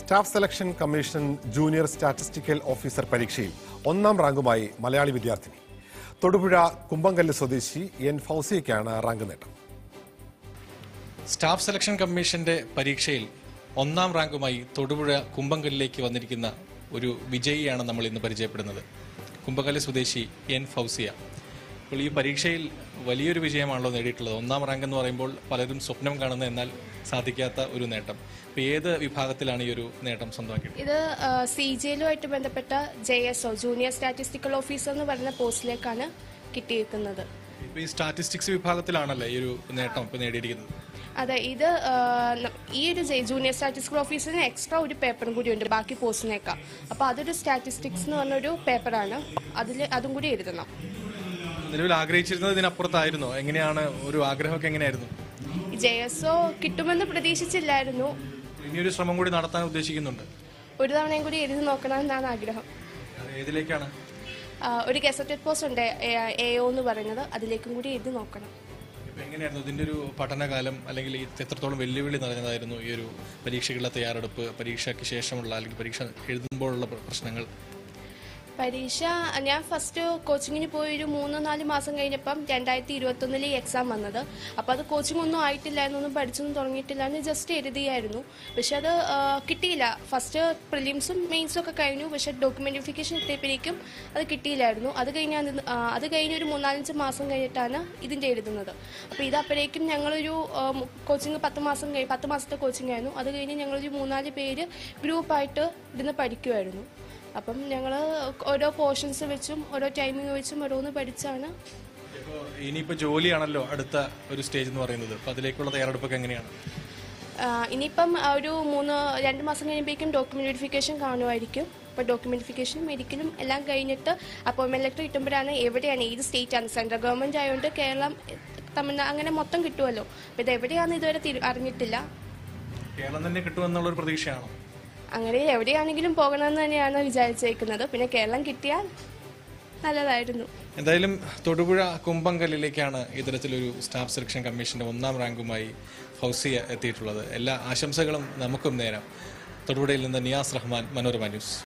staff selection commission junior statistical officer പരീക്ഷയിൽ ഒന്നാം റാങ്കുമായി മലയാളി വിദ്യാർത്ഥിനി തൊടുപുഴ കുമ്പങ്കല്ല് സ്വദേശി എൻ ഫൗസിയയ്ക്കാണ് റാങ്ക് നേട്ടം സ്റ്റാഫ് സെലക്ഷൻ കമ്മീഷന്റെ പരീക്ഷയിൽ ഒന്നാം റാങ്കുമായി തൊടുപുഴ കുമ്പങ്കല്ലിലേക്ക് വന്നിരിക്കുന്ന ഒരു വിജയിയാണ് നമ്മൾ ഇന്ന് പരിചയപ്പെടുന്നത് കുമ്പങ്കല്ല് സ്വദേശി എൻ ഫൗസിയ അപ്പോൾ ഈ പരീക്ഷയിൽ വലിയൊരു വിജയമാണല്ലോ നേടിയിട്ടുള്ളത് ഒന്നാം റാങ്ക് എന്ന് പറയുമ്പോൾ പലരും സ്വപ്നം കാണുന്ന എന്നാൽ സാധിക്കാത്ത ഒരു നേട്ടം അപ്പോൾ ഏത് വിഭാഗത്തിലാണ് ഈ ഒരു നേട്ടം സ്വന്തമാക്കിയത് ഇത് സി ജിയിലുമായിട്ട് ബന്ധപ്പെട്ട J S O junior statistical officer എന്ന് പറയുന്ന പോസ്റ്റിലേക്കാണ് കിട്ടിയിരിക്കുന്നത് ഇപ്പോൾ ഈ സ്റ്റാറ്റിസ്റ്റിക്സ് വിഭാഗത്തിലാണല്ലേ ഈ ഒരു നേട്ടം ഇപ്പോൾ നേടിയിരിക്കുന്നത് അതെ ഇത് ആ, ന- ഈ ഒരു ജെ- ജൂനിയർ സ്റ്റാറ്റിസ്റ്റിക്കൽ ഓഫീസറിന് എക്സ്ട്രാ ഒരു പേപ്പറും കൂടി ഉണ്ട് ബാക്കി പോസ്റ്റിനേക്കാൾ അപ്പോൾ അതൊരു സ്റ്റാറ്റിസ്റ്റിക്സ് എന്ന് പറഞ്ഞൊരു പേപ്പറാണ് അതിൽ അതും കൂടി എഴുതണം നിലവിൽ ആഗ്രഹിച്ചിരുന്നത് ഇതിനപ്പുറത്തായിരുന്നോ എങ്ങനെയാണ് ഒരു ആഗ്രഹമൊക്കെ എങ്ങനെയായിരുന്നു ജെ എസ് ഒ കിട്ടുമെന്ന് പ്രതീക്ഷിച്ചില്ലായിരുന്നു ഇനിയൊരു ശ്രമം കൂടി നടത്താൻ ഉദ്ദേശിക്കുന്നുണ്ട് ഒരു തവണയും കൂടി എഴുതി നോക്കണമെന്നാണ് ആഗ്രഹം അത് ഏതിലേക്കാണ് ആ, ഒരു ഗസറ്റഡ് പോസ്റ്റ് ഉണ്ട് എ ഒ എന്ന് പറയുന്നത് അതിലേക്കും കൂടി എഴുതി നോക്കണം ഇപ്പൊ എങ്ങനെയായിരുന്നു ഇതിന്റെ ഒരു പഠനകാലം അല്ലെങ്കിൽ ഈ എത്രത്തോളം വെല്ലുവിളി നിറഞ്ഞതായിരുന്നു ഈ ഒരു പരീക്ഷകളുടെ തയ്യാറെടുപ്പ് പരീക്ഷയ്ക്ക് ശേഷമുള്ള അല്ലെങ്കിൽ പരീക്ഷ എഴുതുമ്പോഴുള്ള പ്ര- പ്രശ്നങ്ങൾ പരീക്ഷ ഞാൻ ഫസ്റ്റ് കോച്ചിങ്ങിന് പോയി ഒരു മൂന്ന് നാല് മാസം കഴിഞ്ഞപ്പം രണ്ടായിരത്തി ഇരുപത്തൊന്നിൽ ഈ എക്സാം വന്നത് അപ്പോൾ അത് കോച്ചിങ് ഒന്നും ആയിട്ടില്ലായിരുന്നു ഒന്നും പഠിച്ചൊന്നും തുടങ്ങിയിട്ടില്ലായിരുന്നു ജസ്റ്റ് എഴുതിയായിരുന്നു പക്ഷെ അത് ആ, കിട്ടിയില്ല ഫസ്റ്റ് പ്രിലിംസും മെയിൻസും ഒക്കെ കഴിഞ്ഞു പക്ഷെ ഡോക്യുമെന്റിഫിക്കേഷൻ എത്തിയപ്പോഴേക്കും അത് കിട്ടിയില്ലായിരുന്നു അത് കഴിഞ്ഞ് അത് ആ, അത് കഴിഞ്ഞ് ഒരു മൂന്നാലഞ്ച് മാസം കഴിഞ്ഞിട്ടാണ് ഇതിൻ്റെ എഴുതുന്നത് അപ്പോൾ ഇത് അപ്പോഴേക്കും ഞങ്ങളൊരു കോച്ചിങ് പത്ത് മാസം കഴി പത്ത് മാസത്തെ കോച്ചിങ് ആയിരുന്നു അത് കഴിഞ്ഞ് ഞങ്ങളൊരു മൂന്നാല് പേര് ഗ്രൂപ്പായിട്ട് ഇരുന്ന് പഠിക്കുമായിരുന്നു അപ്പം ഞങ്ങൾ ഓരോ പോർഷൻസ് വെച്ചും ഓരോ ടൈമിംഗ് വെച്ചും ഓരോന്ന് പഠിച്ചാണ് ഇപ്പോൾ ഇനിയിപ്പോൾ ജോലിയാണല്ലോ അടുത്ത ഒരു സ്റ്റേജ് എന്ന് പറയുന്നത് അപ്പോൾ അതിലേക്കുള്ള തയ്യാറെടുപ്പൊക്കെ എങ്ങനെയാണ് ആ, ഇനിയിപ്പം ആ ഒരു മൂന്ന് രണ്ട് മാസം കഴിയുമ്പോഴേക്കും ഡോക്യുമെന്റ് വെരിഫിക്കേഷൻ കാണുമായിരിക്കും അപ്പോൾ ഡോക്യുമെന്റ് വെരിഫിക്കേഷനും മെഡിക്കലും എല്ലാം കഴിഞ്ഞിട്ട് അപ്പോയിൻമെന്റ് ലെറ്റർ കിട്ടുമ്പോഴാണ് എവിടെയാണ് ഏത് സ്റ്റേറ്റ് ആണ് സെൻട്രൽ ഗവൺമെന്റ് ആയതുകൊണ്ട് കേരളം തമിഴ്നാട് അങ്ങനെ മൊത്തം കിട്ടുമല്ലോ അപ്പോൾ ഇത് എവിടെയാണെന്ന് ഇതുവരെ തിരു- അറിഞ്ഞിട്ടില്ല കേരളം തന്നെ കിട്ടുമെന്നുള്ളൊരു പ്രതീക്ഷയാണോ അങ്ങനെ എവിടെയാണെങ്കിലും പോകണമെന്ന് തന്നെയാണ് വിചാരിച്ചേക്കുന്നത് പിന്നെ കേരളം കിട്ടിയാൽ നല്ലതായിരുന്നു എന്തായാലും തൊടുപുഴ കുമ്പങ്കല്ലിലേക്കാണ് ഇത്തരത്തിലൊരു സ്റ്റാഫ് സെലക്ഷൻ കമ്മീഷന്റെ ഒന്നാം റാങ്കുമായി ഫൗസിയ എത്തിയിട്ടുള്ളത് എല്ലാ ആശംസകളും നമുക്കും നേരാം തൊടുപുഴയിൽ നിന്ന് നിയാസ് റഹ്മാൻ മനോരമ ന്യൂസ്